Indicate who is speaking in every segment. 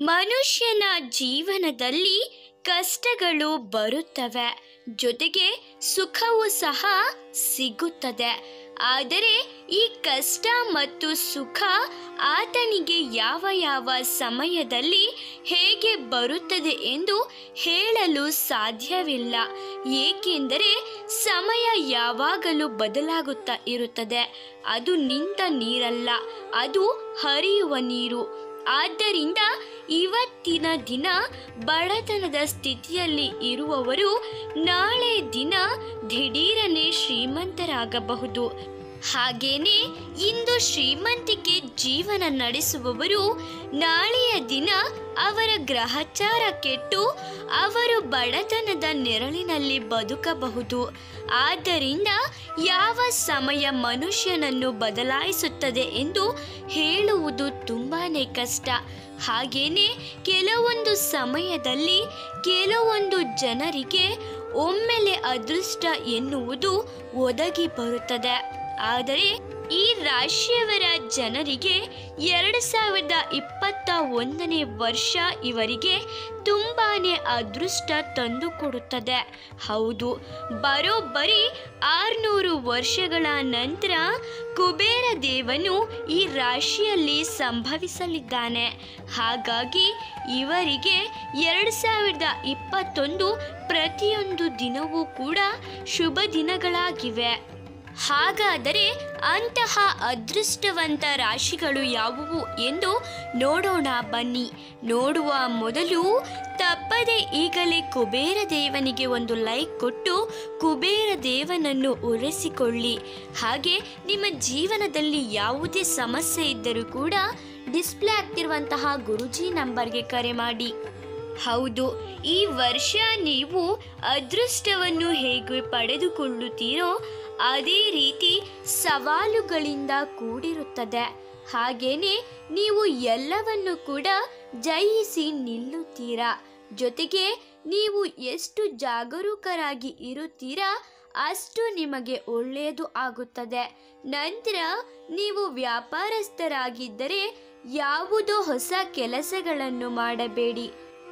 Speaker 1: ಮನುಷ್ಯನ ಜೀವನದಲ್ಲಿ ಕಷ್ಟಗಳು ಬರುತ್ತವೆ ಜೊತೆಗೆ ಸುಖವೂ ಸಹ ಸಿಗುತ್ತದೆ ಆದರೆ ಈ ಕಷ್ಟ ಮತ್ತು ಸುಖ ಆತನಿಗೆ ಯಾವ ಯಾವ ಸಮಯದಲ್ಲಿ ಹೇಗೆ ಬರುತ್ತದೆ ಎಂದು ಹೇಳಲು ಸಾಧ್ಯವಿಲ್ಲ ಏಕೆಂದರೆ ಸಮಯ ಯಾವಾಗಲೂ ಬದಲಾಗುತ್ತಾ ಇರುತ್ತದೆ ಅದು ನಿಂತ ನೀರಲ್ಲ ಅದು ಹರಿಯುವ ನೀರು ಆದ್ದರಿಂದ ಇವತ್ತಿನ ದಿನ ಬಡತನದ ಸ್ಥಿತಿಯಲ್ಲಿ ಇರುವವರು ನಾಳೆ ದಿನ ದಿಢೀರನೆ ಶ್ರೀಮಂತರಾಗಬಹುದು ಹಾಗೇನೆ ಇಂದು ಶ್ರೀಮಂತಿಕೆ ಜೀವನ ನಡೆಸುವವರು ನಾಳೆಯ ದಿನ ಅವರ ಗ್ರಹಚಾರ ಕೆಟ್ಟು ಅವರು ಬಡತನದ ನೆರಳಿನಲ್ಲಿ ಬದುಕಬಹುದು ಆದ್ದರಿಂದ ಯಾವ ಸಮಯ ಮನುಷ್ಯನನ್ನು ಬದಲಾಯಿಸುತ್ತದೆ ಎಂದು ಹೇಳುವುದು ತುಂಬಾನೇ ಕಷ್ಟ ಹಾಗೇನೆ ಕೆಲವೊಂದು ಸಮಯದಲ್ಲಿ ಕೆಲವೊಂದು ಜನರಿಗೆ ಒಮ್ಮೆಲೆ ಅದೃಷ್ಟ ಎನ್ನುವುದು ಒದಗಿ ಬರುತ್ತದೆ ಆದರೆ ಈ ರಾಶಿಯವರ ಜನರಿಗೆ ಎರಡು ಸಾವಿರದ ಇಪ್ಪತ್ತ ಒಂದನೇ ವರ್ಷ ಇವರಿಗೆ ತುಂಬಾನೇ ಅದೃಷ್ಟ ತಂದುಕೊಡುತ್ತದೆ ಹೌದು ಬರೋಬ್ಬರಿ ಆರುನೂರು ವರ್ಷಗಳ ನಂತರ ಕುಬೇರ ದೇವನು ಈ ರಾಶಿಯಲ್ಲಿ ಸಂಭವಿಸಲಿದ್ದಾನೆ ಹಾಗಾಗಿ ಇವರಿಗೆ ಎರಡು ಸಾವಿರದ ಇಪ್ಪತ್ತೊಂದು ಪ್ರತಿಯೊಂದು ದಿನವೂ ಕೂಡ ಶುಭ ದಿನಗಳಾಗಿವೆ ಹಾಗಾದರೆ ಅಂತಹ ಅದೃಷ್ಟವಂತ ರಾಶಿಗಳು ಯಾವುವು ಎಂದು ನೋಡೋಣ ಬನ್ನಿ ನೋಡುವ ಮೊದಲು ತಪ್ಪದೆ ಈಗಲೇ ಕುಬೇರ ದೇವನಿಗೆ ಒಂದು ಲೈಕ್ ಕೊಟ್ಟು ಕುಬೇರ ದೇವನನ್ನು ಉಳಿಸಿಕೊಳ್ಳಿ ಹಾಗೆ ನಿಮ್ಮ ಜೀವನದಲ್ಲಿ ಯಾವುದೇ ಸಮಸ್ಯೆ ಇದ್ದರೂ ಕೂಡ ಡಿಸ್ಪ್ಲೇ ಆಗ್ತಿರುವಂತಹ ಗುರುಜಿ ನಂಬರ್ಗೆ ಕರೆ ಮಾಡಿ ಹೌದು ಈ ವರ್ಷ ನೀವು ಅದೃಷ್ಟವನ್ನು ಹೇಗೆ ಪಡೆದುಕೊಳ್ಳುತ್ತೀರೋ ಅದೇ ರೀತಿ ಸವಾಲುಗಳಿಂದ ಕೂಡಿರುತ್ತದೆ ಹಾಗೇನೆ ನೀವು ಎಲ್ಲವನ್ನು ಕೂಡ ಜಯಿಸಿ ನಿಲ್ಲುತ್ತೀರಾ ಜೊತೆಗೆ ನೀವು ಎಷ್ಟು ಜಾಗರೂಕರಾಗಿ ಇರುತ್ತೀರಾ ಅಷ್ಟು ನಿಮಗೆ ಒಳ್ಳೆಯದು ಆಗುತ್ತದೆ ನಂತರ ನೀವು ವ್ಯಾಪಾರಸ್ಥರಾಗಿದ್ದರೆ ಯಾವುದೋ ಹೊಸ ಕೆಲಸಗಳನ್ನು ಮಾಡಬೇಡಿ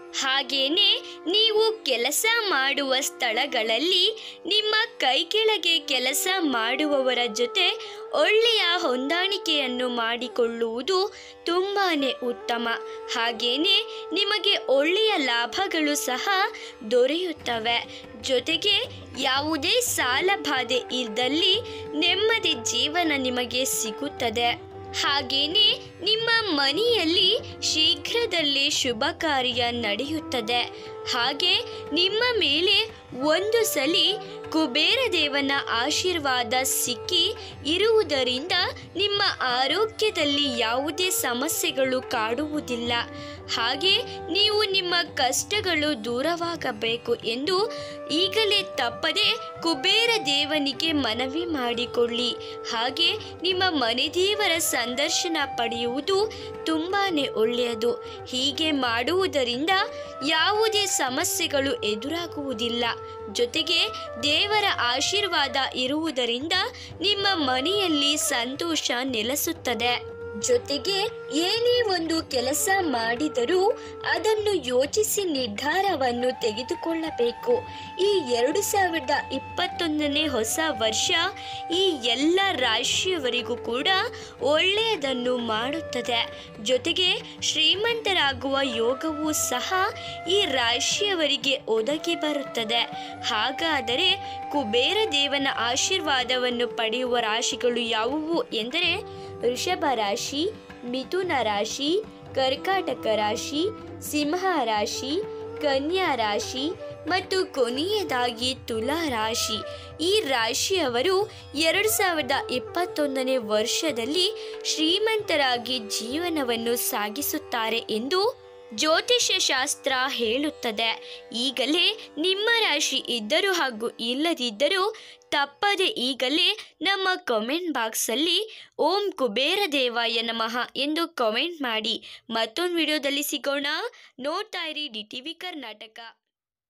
Speaker 1: ಹಾಗೇನೆ ನೀವು ಕೆಲಸ ಮಾಡುವ ಸ್ಥಳಗಳಲ್ಲಿ ನಿಮ್ಮ ಕೈ ಕೆಳಗೆ ಕೆಲಸ ಮಾಡುವವರ ಜೊತೆ ಒಳ್ಳೆಯ ಹೊಂದಾಣಿಕೆಯನ್ನು ಮಾಡಿಕೊಳ್ಳುವುದು ತುಂಬಾ ಉತ್ತಮ ಹಾಗೇನೆ ನಿಮಗೆ ಒಳ್ಳೆಯ ಲಾಭಗಳು ಸಹ ದೊರೆಯುತ್ತವೆ ಜೊತೆಗೆ ಯಾವುದೇ ಸಾಲ ಬಾಧೆ ಇದ್ದಲ್ಲಿ ನೆಮ್ಮದಿ ಜೀವನ ನಿಮಗೆ ಸಿಗುತ್ತದೆ ಹಾಗೇನೆ ನಿಮ್ಮ ಮನೆಯಲ್ಲಿ ಶೀಘ್ರದಲ್ಲೇ ಶುಭ ಕಾರ್ಯ ನಡೆಯುತ್ತದೆ ಹಾಗೆ ನಿಮ್ಮ ಮೇಲೆ ಒಂದು ಸಲಿ ಕುಬೇರ ದೇವನ ಆಶೀರ್ವಾದ ಸಿಕ್ಕಿ ಇರುವುದರಿಂದ ನಿಮ್ಮ ಆರೋಗ್ಯದಲ್ಲಿ ಯಾವುದೇ ಸಮಸ್ಯೆಗಳು ಕಾಡುವುದಿಲ್ಲ ಹಾಗೆ ನೀವು ನಿಮ್ಮ ಕಷ್ಟಗಳು ದೂರವಾಗಬೇಕು ಎಂದು ಈಗಲೇ ತಪ್ಪದೆ ಕುಬೇರ ದೇವನಿಗೆ ಮನವಿ ಮಾಡಿಕೊಳ್ಳಿ ಹಾಗೆ ನಿಮ್ಮ ಮನೆದೇವರ ಸಂದರ್ಶನ ಪಡೆಯುವುದು ತುಂಬಾನೇ ಒಳ್ಳೆಯದು ಹೀಗೆ ಮಾಡುವುದರಿಂದ ಯಾವುದೇ ಸಮಸ್ಯೆಗಳು ಎದುರಾಗುವುದಿಲ್ಲ ಜೊತೆಗೆ ದೇವರ ಆಶೀರ್ವಾದ ಇರುವುದರಿಂದ ನಿಮ್ಮ ಮನೆಯಲ್ಲಿ ಸಂತೋಷ ನೆಲೆಸುತ್ತದೆ ಜೊತೆಗೆ ಏನೇ ಒಂದು ಕೆಲಸ ಮಾಡಿದರೂ ಅದನ್ನು ಯೋಚಿಸಿ ನಿರ್ಧಾರವನ್ನು ತೆಗೆದುಕೊಳ್ಳಬೇಕು ಈ ಎರಡು ಸಾವಿರದ ಇಪ್ಪತ್ತೊಂದನೇ ಹೊಸ ವರ್ಷ ಈ ಎಲ್ಲ ರಾಶಿಯವರಿಗೂ ಕೂಡ ಒಳ್ಳೆಯದನ್ನು ಮಾಡುತ್ತದೆ ಜೊತೆಗೆ ಶ್ರೀಮಂತರಾಗುವ ಯೋಗವೂ ಸಹ ಈ ರಾಶಿಯವರಿಗೆ ಒದಗಿ ಬರುತ್ತದೆ ಹಾಗಾದರೆ ಕುಬೇರ ದೇವನ ಆಶೀರ್ವಾದವನ್ನು ಪಡೆಯುವ ರಾಶಿಗಳು ಯಾವುವು ಎಂದರೆ ವೃಷಭ ರಾಶಿ ಮಿಥುನ ರಾಶಿ ಕರ್ಕಾಟಕ ರಾಶಿ ಸಿಂಹ ರಾಶಿ ಕನ್ಯಾ ರಾಶಿ ಮತ್ತು ಕೊನೆಯದಾಗಿ ತುಲಾ ರಾಶಿ ಈ ರಾಶಿಯವರು ಎರಡು ಸಾವಿರದ ಇಪ್ಪತ್ತೊಂದನೇ ವರ್ಷದಲ್ಲಿ ಶ್ರೀಮಂತರಾಗಿ ಜೀವನವನ್ನು ಸಾಗಿಸುತ್ತಾರೆ ಎಂದು ಜ್ಯೋತಿಷ್ಯ ಶಾಸ್ತ್ರ ಹೇಳುತ್ತದೆ ಈಗಲೇ ನಿಮ್ಮ ರಾಶಿ ಇದ್ದರೂ ಹಾಗೂ ಇಲ್ಲದಿದ್ದರೂ ತಪ್ಪದೆ ಈಗಲೇ ನಮ್ಮ ಕಮೆಂಟ್ ಬಾಕ್ಸಲ್ಲಿ ಓಂ ಕುಬೇರ ದೇವಾಯ ನಮಃ ಎಂದು ಕಮೆಂಟ್ ಮಾಡಿ ಮತ್ತೊಂದು ವಿಡಿಯೋದಲ್ಲಿ ಸಿಗೋಣ ನೋಡ್ತಾ ಇರಿ ಡಿ ಟಿ ವಿ ಕರ್ನಾಟಕ